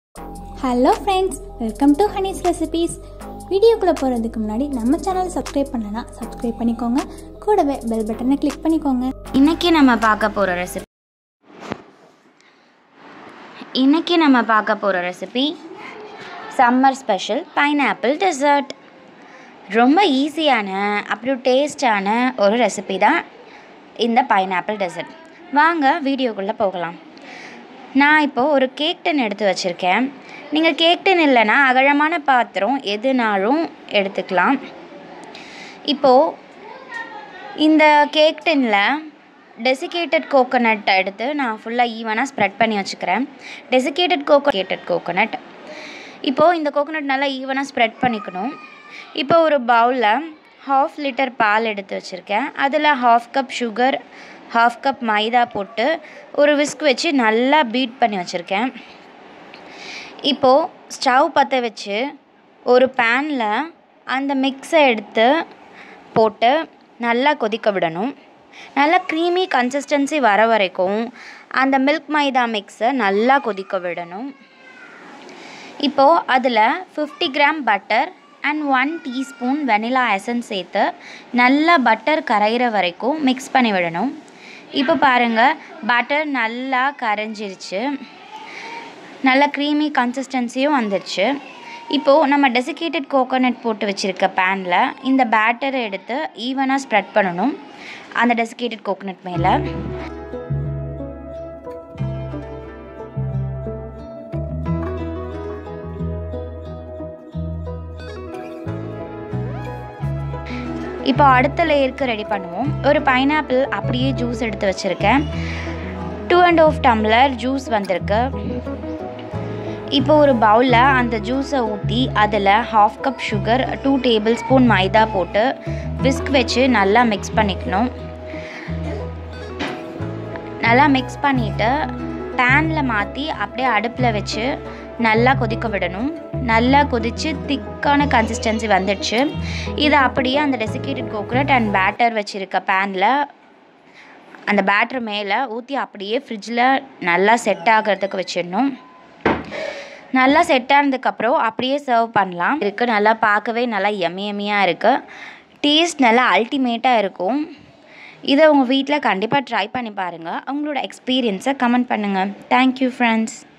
hello friends welcome to Honey's recipes வீடியோக்குள்ளே போகிறதுக்கு முன்னாடி நம்ம சேனலை சப்ஸ்கிரைப் பண்ணலனா சப்ஸ்கிரைப் பண்ணிக்கோங்க கூடவே பெல் பட்டனை கிளிக் பண்ணிக்கோங்க இன்னைக்கு நம்ம பார்க்க போகிற ரெசிபி இன்னைக்கு நம்ம பார்க்க போகிற recipe summer special pineapple dessert ரொம்ப ஈஸியான அப்புறம் டேஸ்டான ஒரு ரெசிபி தான் இந்த பைனாப்பிள் டெசர்ட் வாங்க வீடியோக்குள்ளே போகலாம் நான் இப்போது ஒரு கேக் டின் எடுத்து வச்சுருக்கேன் நீங்கள் கேக் டின் இல்லைன்னா அகலமான பாத்திரம் எதுனாலும் எடுத்துக்கலாம் இப்போது இந்த கேக் டின்னில் டெசிகேட்டட் கோகோனட் எடுத்து நான் ஃபுல்லாக ஈவனாக ஸ்ப்ரெட் பண்ணி வச்சுக்கிறேன் டெசிகேட்டட் கோகோகேட்டட் கோகோனட் இப்போது இந்த கோகோனட் நல்லா ஈவனாக ஸ்ப்ரெட் பண்ணிக்கணும் இப்போ ஒரு பவுலில் ஹாஃப் லிட்டர் பால் எடுத்து வச்சுருக்கேன் அதில் half cup sugar half cup maida போட்டு ஒரு விஸ்க் வச்சு நல்லா பீட் பண்ணி வச்சுருக்கேன் இப்போது ஸ்டவ் பற்ற வச்சு ஒரு பேனில் அந்த மிக்ஸை எடுத்து போட்டு நல்லா கொதிக்க விடணும் நல்லா க்ரீமி கன்சிஸ்டன்சி வர வரைக்கும் அந்த மில்க் மைதா மிக்ஸை நல்லா கொதிக்க விடணும் இப்போது அதில் fifty gram butter and one teaspoon vanilla essence சேர்த்து நல்லா பட்டர் கரையிற வரைக்கும் மிக்ஸ் பண்ணி விடணும் இப்போ பாருங்கள் பட்டர் நல்லா கரைஞ்சிருச்சு நல்ல க்ரீமி கன்சிஸ்டன்சியும் வந்துருச்சு இப்போது நம்ம டெசிகேட்டட் கோகோனட் போட்டு வச்சுருக்க பேனில் இந்த பேட்டரை எடுத்து ஈவனாக ஸ்ப்ரெட் பண்ணணும் அந்த டெசிகேட்டட் கோகோனட் மேலே இப்போ அடுத்த லேயருக்கு ரெடி பண்ணுவோம் ஒரு பைனாப்பிள் அப்படியே ஜூஸ் எடுத்து வச்சுருக்கேன் two and half tumbler juice வந்திருக்கு இப்போ ஒரு பவுலில் அந்த ஜூஸை ஊற்றி அதில் half cup sugar two tablespoon maida போட்டு விஸ்க் வச்சு நல்லா மிக்ஸ் பண்ணிக்கணும் நல்லா மிக்ஸ் பண்ணிவிட்டு பேனில் மாற்றி அப்படியே அடுப்பில் வச்சு நல்லா கொதிக்க விடணும் நல்லா கொதித்து திக்கான கன்சிஸ்டன்சி வந்துடுச்சு இதை அப்படியே அந்த டெசிகேட்டட் கோகோனட் அண்ட் பேட்டர் வச்சுருக்க பேனில் அந்த பேட்டர் மேலே ஊற்றி அப்படியே ஃப்ரிட்ஜில் நல்லா செட் ஆகிறதுக்கு வச்சிடணும் நல்லா செட் ஆனதுக்கப்புறம் அப்படியே சர்வ் பண்ணலாம் இருக்குது நல்லா பார்க்கவே நல்லா எம்மி எம்மியாக இருக்குது டேஸ்ட் நல்லா அல்டிமேட்டாக இருக்கும் இதை உங்கள் வீட்டில் கண்டிப்பாக ட்ரை பண்ணி பாருங்கள் உங்களோட எக்ஸ்பீரியன்ஸை கமெண்ட் பண்ணுங்கள் தேங்க்யூ ஃப்ரெண்ட்ஸ்